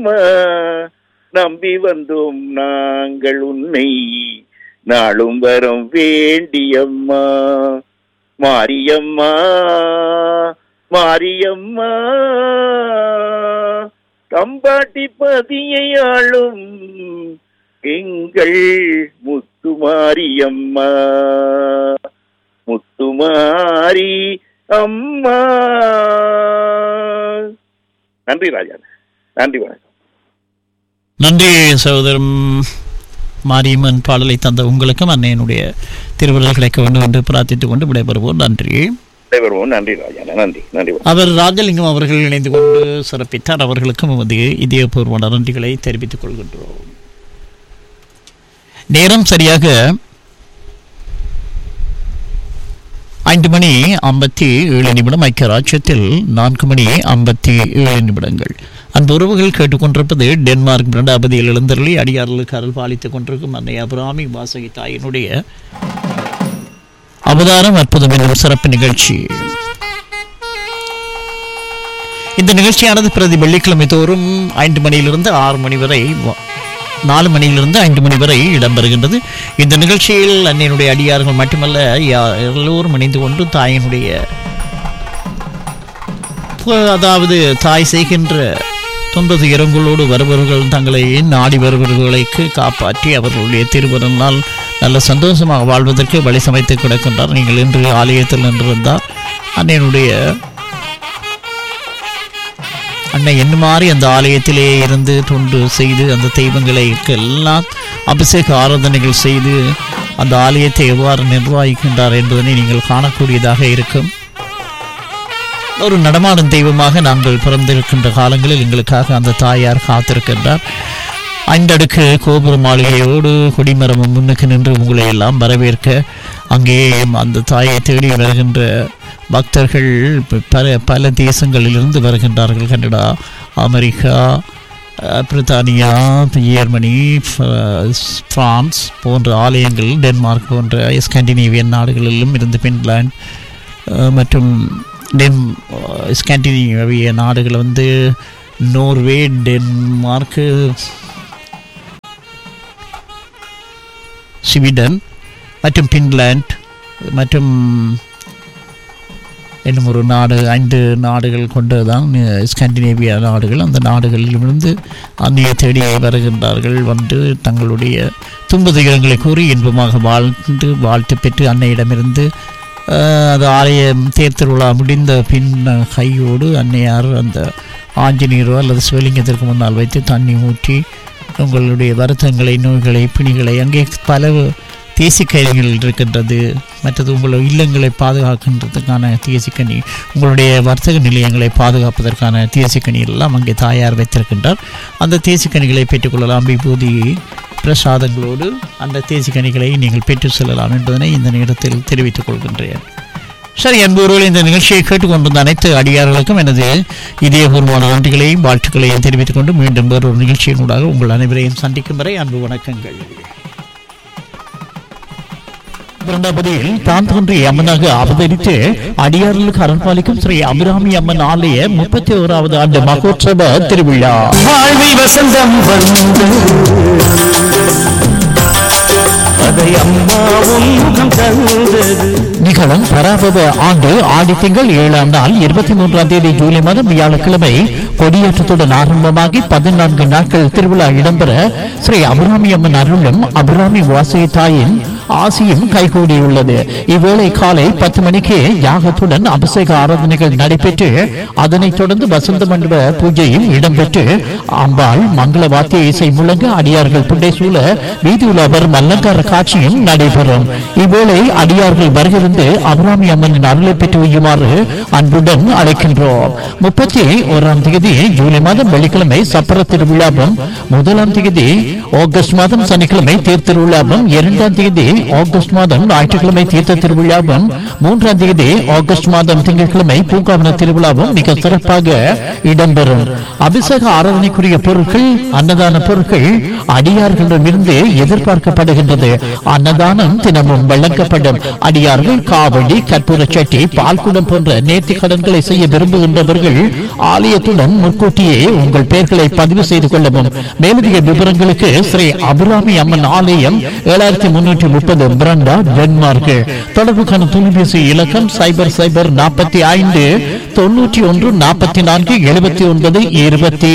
அம்மா நம்பி வந்தோம் நாங்கள் உன்னை நாளும் வரம் வேண்டியம்மா மாரியம்மா மாரியம்மா தம்பாட்டி பதியை ஆளும் எங்கள் முத்துமாரியம்மா முத்துமாரி அம்மா நன்றி ராஜா நன்றி வணக்கம் நன்றி சகோதரம் மாரியம்மன் பாடலை தந்த உங்களுக்கும் அன்னையனுடைய திருவிழா கிடைக்க வேண்டும் என்று பிரார்த்தித்துக் கொண்டு விடைபெறுவோம் நன்றி விடைபெறுவோம் நன்றி ராஜா நன்றி நன்றி வணக்கம். அவர் ராஜலிங்கம் அவர்கள் இணைந்து கொண்டு சிறப்பித்தார் அவர்களுக்கும் எமது இதயபூர்வ நன்றிகளை தெரிவித்துக் கொள்கின்றோம் நேரம் சரியாக ஐந்து மணி ஐம்பத்தி ஏழு நிமிடம் ஐக்கிய ராஜ்யத்தில் நான்கு மணி ஐம்பத்தி ஏழு நிமிடங்கள் அந்த உறவுகள் கேட்டுக்கொண்டிருப்பது டென்மார்க் இரண்டாபதியில் எழுந்தருளி அடியார்களுக்கு அருள் பாலித்துக் கொண்டிருக்கும் அன்னை அபிராமி வாசகி தாயினுடைய அவதாரம் அற்புதம் என்னும் சிறப்பு நிகழ்ச்சி இந்த நிகழ்ச்சியானது பிரதி வெள்ளிக்கிழமை தோறும் ஐந்து மணியிலிருந்து ஆறு மணி வரை வ- நாலு மணியிலிருந்து ஐந்து மணி வரை இடம்பெறுகின்றது இந்த நிகழ்ச்சியில் அன்னையினுடைய அடியார்கள் மட்டுமல்ல யா- எல்லோரும் இணைந்து கொண்டு தாயினுடைய பு- அதாவது தாய் செய்கின்ற துன்ப துயரங்களோடு வருபவர்கள் தங்களை நாடி வருபவர்களுக்கு காப்பாற்றி அவர்களுடைய திருவருளால் நல்ல சந்தோஷமாக வாழ்வதற்கு வழி சமைத்து கிடக்கின்றார் நீங்கள் இன்று ஆலயத்தில் நின்றிருந்தால் அன்னையினுடைய அன்னை என்ன மாதிரி அந்த ஆலயத்திலே இருந்து தொண்டு செய்து அந்த தெய்வங்களை எல்லாம் அபிஷேக ஆராதனைகள் செய்து அந்த ஆலயத்தை எவ்வாறு நிர்வகிக்கின்றார் என்பதனை நீங்கள் காணக்கூடியதாக இருக்கும் ஒரு நடமாடும் தெய்வமாக நாங்கள் பிறந்திருக்கின்ற காலங்களில் எங்களுக்காக அந்த தாயார் காத்திருக்கின்றார் ஐந்தடுக்கு கோபுர மாளிகையோடு கொடிமரமும் முன்னுக்கு நின்று உங்களை எல்லாம் வரவேற்க அங்கே அந்த தாயை தேடி வருகின்ற பக்தர்கள் ப- பல பல தேசங்களிலிருந்து வருகின்றார்கள் கனடா அமெரிக்கா அஹ், பிரித்தானியா ஜெர்மனி ப- பிரான்ஸ் போன்ற ஆலயங்கள் டென்மார்க் போன்ற ஸ்காண்டினேவியன் நாடுகளிலும் இருந்து பின்லாந்து அஹ், மற்றும் டென் ஸ்காண்டினேவிய நாடுகள் வந்து நோர்வே டென்மார்க்கு ஸ்வீடன் மற்றும் பின்லாந்து மற்றும் இன்னும் ஒரு நாடு ஐந்து நாடுகள் கொண்டதுதான் அஹ், ஸ்காண்டினேவியா நாடுகள் அந்த நாடுகளிலிருந்து அந்நிய தேடி வருகின்றார்கள் வந்து தங்களுடைய துன்ப துயரங்களை கூறி இன்பமாக வாழ்ந்து வாழ்த்து பெற்று அன்னையிடமிருந்து அஹ், அது ஆலயம் தேர் திருவிழா முடிந்த பின் அஹ், கையோடு அன்னையார் அந்த ஆஞ்சநீரோ அல்லது சிவலிங்கத்திற்கு முன்னால் வைத்து தண்ணி ஊற்றி உங்களுடைய வருத்தங்களை நோய்களை பிணிகளை அங்கே பல தேசிக்கனிகள் இருக்கின்றது மற்றது உங்கள் இல்லங்களை பாதுகாக்கின்றதுக்கான தேசிக்கனி உங்களுடைய வர்த்தக நிலையங்களை பாதுகாப்பதற்கான தேசிக்கனி எல்லாம் அங்கே தாயார் வைத்திருக்கின்றார் அந்த தேசிக்கனிகளை பெற்றுக்கொள்ளலாம் விபூதி பிரசாதங்களோடு அந்த தேசிக்கனிகளை நீங்கள் பெற்று செல்லலாம் என்பதனை இந்த நேரத்தில் தெரிவித்துக் கொள்கின்றேன் சரி அன்புறவில் இந்த நிகழ்ச்சியை கேட்டுக்கொண்டிருந்த அனைத்து அடியார்களுக்கும் எனது இதயபூர்வமான நன்றிகளையும் வாழ்த்துக்களையும் தெரிவித்துக் கொண்டு மீண்டும் வேறொரு நிகழ்ச்சியினூடாக உங்கள் அனைவரையும் சந்திக்கும் வரை அன்பு வணக்கங்கள் இரண்டாவதில் தான் தோன்றிய அம்மனாக அவதரித்து அடியார்களுக்கு அருள்பாலிக்கும் ஸ்ரீ அபிராமி அம்மன் ஆலய முப்பத்தி ஓராவது ஆண்டு மகோற்சவ திருவிழா வாழ்வில் வசந்தம் வந்து அதை அம்மாவும் முகம் தந்தது நிகழும் பராபவ ஆண்டு ஆடி திங்கள் ஏழாம் நாள் இருபத்தி மூன்றாம் தேதி ஜூலை மாதம் வியாழக்கிழமை கொடியேற்றத்துடன் ஆரம்பமாகி பதினான்கு நாட்கள் திருவிழா இடம்பெற ஸ்ரீ அபிராமி அம்மன் அருளும் அபிராமி வாசகி தாயின் ஆசியும் கைகூடியுள்ளது இவ்வேளை காலை பத்து மணிக்கு யாகத்துடன் அபிஷேக ஆராதனைகள் நடைபெற்று அதனைத் தொடர்ந்து வசந்த மண்டப பூஜையும் இடம்பெற்று அம்பாள் மங்கள வாத்திய இசை முழங்க அடியார்கள் புண்டை சூழ வீதி உலவர் மல்லங்கார காட்சியும் நடைபெறும் இவ்வேளை அடியார்கள் வருகிருந்து அபிராமி அம்மனின் அருளை பெற்று வையுமாறு அன்புடன் அழைக்கின்றோம் முப்பத்தி ஓராம் தேதி ஜூலை மாதம் வெள்ளிக்கிழமை சப்பர திருவிழாவும் முதலாம் தேதி ஆகஸ்ட் மாதம் சனிக்கிழமை தேர் திருவிழாவும் இரண்டாம் தேதி ஆகஸ்ட் மாதம் ஞாயிற்றுக்கிழமை தீர்த்த திருவிழாவும் மூன்றாம் தேதி ஆகஸ்ட் மாதம் திங்கட்கிழமை பூங்காவன திருவிழாவும் மிக சிறப்பாக இடம்பெறும் அபிஷேக ஆராதனைக்குரிய பொருட்கள் அன்னதான பொருட்கள் அடியார்களிடமிருந்து எதிர்பார்க்கப்படுகின்றது அன்னதானம் தினமும் வழங்கப்படும் அடியார்கள் காவடி கற்பூர சட்டி பால்குடம் போன்ற நேர்த்தி கடன்களை செய்ய விரும்புகின்றவர்கள் ஆலயத்துடன் முன்கூட்டியே உங்கள் பெயர்களை பதிவு செய்து கொள்ளவும் மேலதிக விவரங்களுக்கு ஸ்ரீ அபிராமி அம்மன் ஆலயம் ஏழாயிரத்தி முன்னூற்றி முப்பது பிரண்டா டென்மார்க் தொடர்புக்கான தொலைபேசி இலக்கம் சைபர் சைபர் நாற்பத்தி ஐந்து தொன்னூற்றி ஒன்று நாற்பத்தி நான்கு எழுபத்தி ஒன்பது இருபத்தி